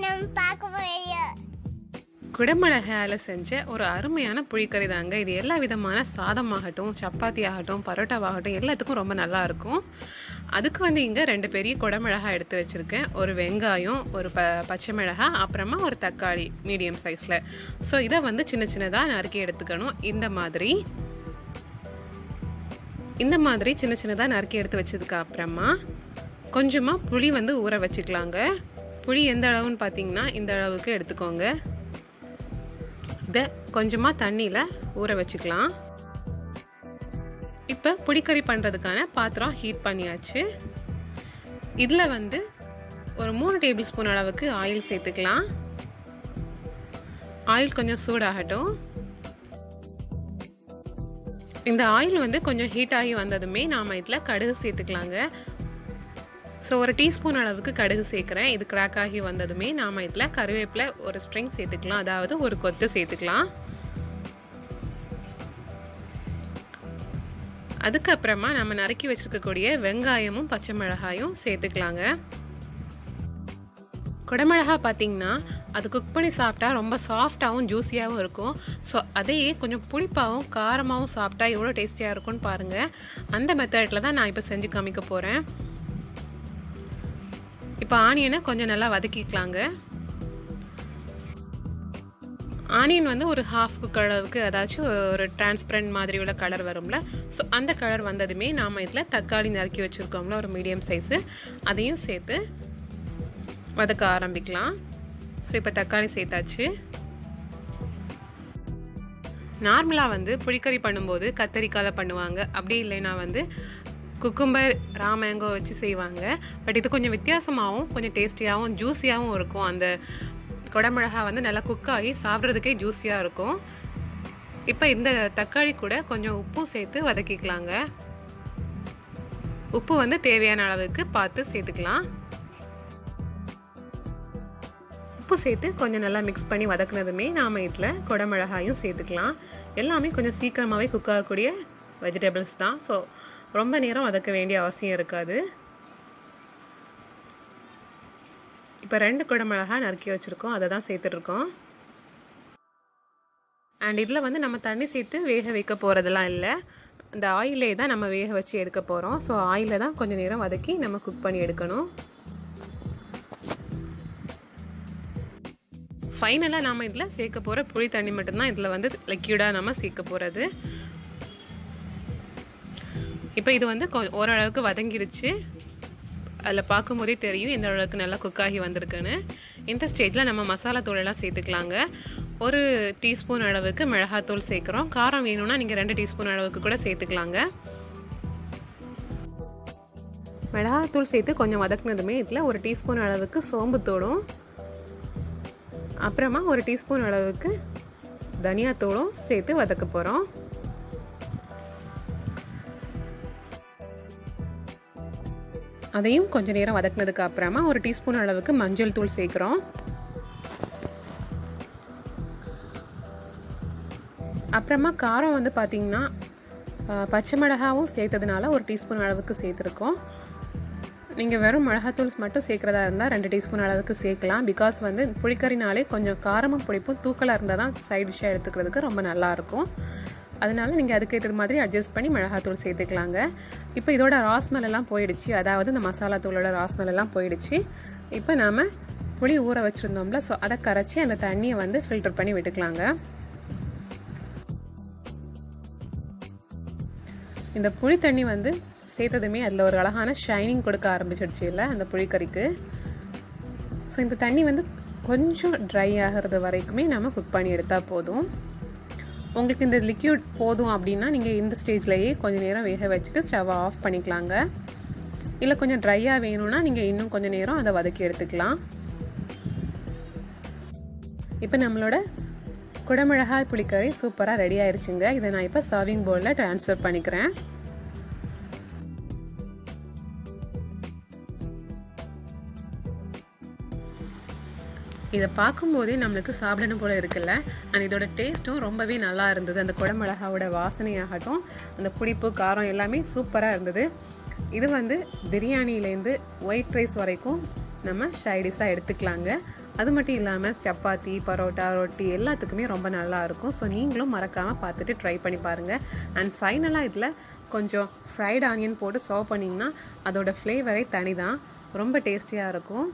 நம்ம பார்க்க போறோம் குடமிளகாயில் செஞ்ச ஒரு அருமையான புளிக்கறி தாங்க இது எல்லா விதமான சாதமாகட்டும் சப்பாத்தி ஆகட்டும் பரோட்டாவாகட்டும் எல்லாத்துக்கும் ரொம்ப நல்லா இருக்கும் அதுக்கு வந்து இங்கே ரெண்டு பெரிய குடமிளகாய் எடுத்து வச்சுருக்கேன் ஒரு வெங்காயம் ஒரு ப பச்சை மிளகாய் அப்புறமா ஒரு தக்காளி மீடியம் சைஸில் ஸோ இதை வந்து சின்ன சின்னதாக நறுக்கி எடுத்துக்கணும் இந்த மாதிரி இந்த மாதிரி சின்ன சின்னதாக நறுக்கி எடுத்து வச்சதுக்கு அப்புறமா கொஞ்சமாக புளி வந்து ஊற வச்சுக்கலாங்க புளி எந்த அளவுன்னு பார்த்தீங்கன்னா இந்த அளவுக்கு எடுத்துக்கோங்க இதை கொஞ்சமாக தண்ணியில் ஊற வச்சுக்கலாம் இப்போ புளிக்கறி பண்ணுறதுக்கான பாத்திரம் ஹீட் பண்ணியாச்சு இதில் வந்து ஒரு மூணு டேபிள் ஸ்பூன் அளவுக்கு ஆயில் சேர்த்துக்கலாம் ஆயில் கொஞ்சம் சூடாகட்டும் இந்த ஆயில் வந்து கொஞ்சம் ஹீட் ஆகி வந்ததுமே நாம் இதில் கடுகு சேர்த்துக்கலாங்க ஸோ ஒரு டீஸ்பூன் அளவுக்கு கடுகு சேர்க்குறேன் இது கிராக் ஆகி வந்ததுமே நாம் இதில் கருவேப்பிலை ஒரு ஸ்ட்ரிங் சேர்த்துக்கலாம் அதாவது ஒரு கொத்து சேர்த்துக்கலாம் அதுக்கப்புறமா நம்ம நறுக்கி வச்சிருக்கக்கூடிய வெங்காயமும் பச்சை மிளகாயும் சேர்த்துக்கலாங்க குடமிளகா பார்த்தீங்கன்னா அது குக் பண்ணி சாப்பிட்டா ரொம்ப சாஃப்டாகவும் ஜூஸியாகவும் இருக்கும் ஸோ அதையே கொஞ்சம் புளிப்பாகவும் காரமாகவும் சாப்பிட்டா எவ்வளோ டேஸ்டியாக இருக்கும்னு பாருங்கள் அந்த மெத்தடில் தான் நான் இப்போ செஞ்சு காமிக்க போகிறேன் இப்போ ஆனியனை கொஞ்சம் நல்லா வதக்கிக்கலாங்க ஆனியன் வந்து ஒரு ஹாஃப் குக் அளவுக்கு அதாச்சும் ஒரு டிரான்ஸ்பரண்ட் மாதிரி உள்ள கலர் வரும்ல ஸோ அந்த கலர் வந்ததுமே நாம் இதில் தக்காளி நறுக்கி வச்சுருக்கோம்ல ஒரு மீடியம் சைஸு அதையும் சேர்த்து வதக்க ஆரம்பிக்கலாம் ஸோ இப்போ தக்காளி சேர்த்தாச்சு நார்மலாக வந்து புளிக்கறி பண்ணும்போது கத்தரிக்காயில் பண்ணுவாங்க அப்படி இல்லைன்னா வந்து குக்கும்பர் ராமேங்கோ வச்சு செய்வாங்க பட் இது கொஞ்சம் வித்தியாசமாகவும் கொஞ்சம் டேஸ்டியாகவும் ஜூஸியாகவும் இருக்கும் அந்த குடமிளகா வந்து நல்லா குக் ஆகி சாப்பிட்றதுக்கே ஜூஸியாக இருக்கும் இப்போ இந்த தக்காளி கூட கொஞ்சம் உப்பும் சேர்த்து வதக்கிக்கலாங்க உப்பு வந்து தேவையான அளவுக்கு பார்த்து சேர்த்துக்கலாம் உப்பு சேர்த்து கொஞ்சம் நல்லா மிக்ஸ் பண்ணி வதக்குனதுமே நாம் இதில் குடமிளகாயும் சேர்த்துக்கலாம் எல்லாமே கொஞ்சம் சீக்கிரமாகவே குக் ஆகக்கூடிய வெஜிடபிள்ஸ் தான் ஸோ ரொம்ப நேரம் வதக்க வேண்டிய அவசியம் இருக்காது இப்போ ரெண்டு குடமிளகா நறுக்கி வச்சுருக்கோம் அதை தான் சேர்த்துட்ருக்கோம் அண்ட் இதில் வந்து நம்ம தண்ணி சேர்த்து வேக வைக்க போகிறதெல்லாம் இல்லை இந்த ஆயிலே தான் நம்ம வேக வச்சு எடுக்க போகிறோம் ஸோ ஆயிலில் தான் கொஞ்சம் நேரம் வதக்கி நம்ம குக் பண்ணி எடுக்கணும் ஃபைனலாக நாம் இதில் சேர்க்க போகிற புளி தண்ணி மட்டும்தான் இதில் வந்து லிக்யூடாக நம்ம சேர்க்க போகிறது இப்போ இது வந்து ஓரளவுக்கு வதங்கிருச்சு அதில் பார்க்கும்போதே தெரியும் எந்த அளவுக்கு நல்லா குக் ஆகி வந்திருக்குன்னு இந்த ஸ்டேஜில் நம்ம மசாலா தூளெல்லாம் சேர்த்துக்கலாங்க ஒரு டீஸ்பூன் அளவுக்கு மிளகாத்தூள் சேர்க்குறோம் காரம் வேணும்னா நீங்கள் ரெண்டு டீஸ்பூன் அளவுக்கு கூட சேர்த்துக்கலாங்க மிளகாத்தூள் சேர்த்து கொஞ்சம் வதக்குனதுமே இதில் ஒரு டீஸ்பூன் அளவுக்கு சோம்புத்தூளும் அப்புறமா ஒரு டீஸ்பூன் அளவுக்கு தனியாத்தூளும் சேர்த்து வதக்க போகிறோம் அதையும் கொஞ்ச நேரம் வதக்குனதுக்கு அப்புறமா ஒரு டீஸ்பூன் அளவுக்கு மஞ்சள் தூள் சேர்க்குறோம் அப்புறமா காரம் வந்து பார்த்திங்கன்னா பச்சை மிளகாவும் சேர்த்ததுனால ஒரு டீஸ்பூன் அளவுக்கு சேர்த்துருக்கோம் நீங்கள் வெறும் மிளகாத்தூள் மட்டும் சேர்க்குறதா இருந்தால் ரெண்டு டீஸ்பூன் அளவுக்கு சேர்க்கலாம் பிகாஸ் வந்து புளிக்கறினாலே கொஞ்சம் காரமும் பிடிப்பும் தூக்கலாக இருந்தால் தான் சைட் டிஷ்ஷாக எடுத்துக்கிறதுக்கு ரொம்ப நல்லாயிருக்கும் அதனால நீங்கள் அதுக்கேற்ற மாதிரி அட்ஜஸ்ட் பண்ணி மிளகாத்தூள் சேர்த்துக்கலாங்க இப்போ இதோட ராஸ்மெல்லாம் போயிடுச்சு அதாவது இந்த மசாலா தூளோட ராஸ்மெல்லாம் போயிடுச்சு இப்போ நாம் புளி ஊற வச்சுருந்தோம்ல ஸோ அதை கரைச்சி அந்த தண்ணியை வந்து ஃபில்டர் பண்ணி விட்டுக்கலாங்க இந்த புளி தண்ணி வந்து சேர்த்ததுமே அதில் ஒரு அழகான ஷைனிங் கொடுக்க ஆரம்பிச்சிடுச்சு இல்லை அந்த புளிக்கறிக்கு ஸோ இந்த தண்ணி வந்து கொஞ்சம் ட்ரை ஆகிறது வரைக்குமே நம்ம குக் பண்ணி எடுத்தால் போதும் உங்களுக்கு இந்த லிக்யூட் போதும் அப்படின்னா நீங்கள் இந்த ஸ்டேஜ்லேயே கொஞ்சம் நேரம் வேக வச்சுட்டு ஸ்டவ்வை ஆஃப் பண்ணிக்கலாங்க இல்லை கொஞ்சம் ட்ரையாக வேணும்னா நீங்கள் இன்னும் கொஞ்சம் நேரம் அதை வதக்கி எடுத்துக்கலாம் இப்போ நம்மளோட குடமிளகாய் புளிக்கறி சூப்பராக ரெடி ஆயிடுச்சுங்க இதை நான் இப்போ சர்விங் பவுலில் ட்ரான்ஸ்ஃபர் பண்ணிக்கிறேன் இதை பார்க்கும்போதே நம்மளுக்கு சாப்பிடணும் போல இருக்குல்ல அண்ட் இதோட டேஸ்ட்டும் ரொம்பவே நல்லா இருந்தது அந்த குடமிளகாவோட வாசனையாகட்டும் அந்த புளிப்பு காரம் எல்லாமே சூப்பராக இருந்தது இது வந்து பிரியாணிலேருந்து ஒயிட் ரைஸ் வரைக்கும் நம்ம ஷைடிஸாக எடுத்துக்கலாங்க அது மட்டும் இல்லாமல் சப்பாத்தி பரோட்டா ரொட்டி எல்லாத்துக்குமே ரொம்ப நல்லா இருக்கும் ஸோ நீங்களும் மறக்காமல் பார்த்துட்டு ட்ரை பண்ணி பாருங்கள் அண்ட் ஃபைனலாக இதில் கொஞ்சம் ஃப்ரைட் ஆனியன் போட்டு சர்வ் பண்ணிங்கன்னா அதோட ஃப்ளேவரே தனி தான் ரொம்ப டேஸ்டியாக இருக்கும்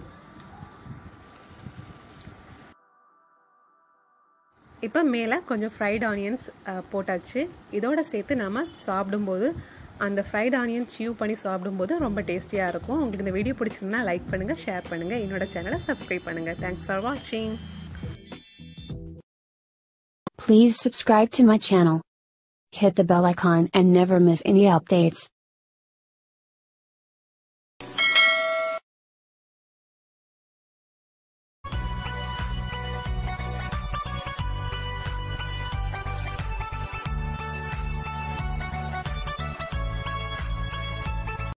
இப்போ மேலே கொஞ்சம் ஃப்ரைட் ஆனியன்ஸ் போட்டாச்சு இதோட சேர்த்து நம்ம சாப்பிடும்போது அந்த ஃப்ரைட் ஆனியன் சியூ பண்ணி சாப்பிடும்போது ரொம்ப டேஸ்டியாக இருக்கும் உங்களுக்கு இந்த வீடியோ பிடிச்சிருந்தா லைக் பண்ணுங்கள் ஷேர் பண்ணுங்கள் என்னோட சேனலை சப்ஸ்கிரைப் பண்ணுங்கள் தேங்க்ஸ் ஃபார் வாட்சிங் Please subscribe to my channel. Hit the bell icon and never miss any updates.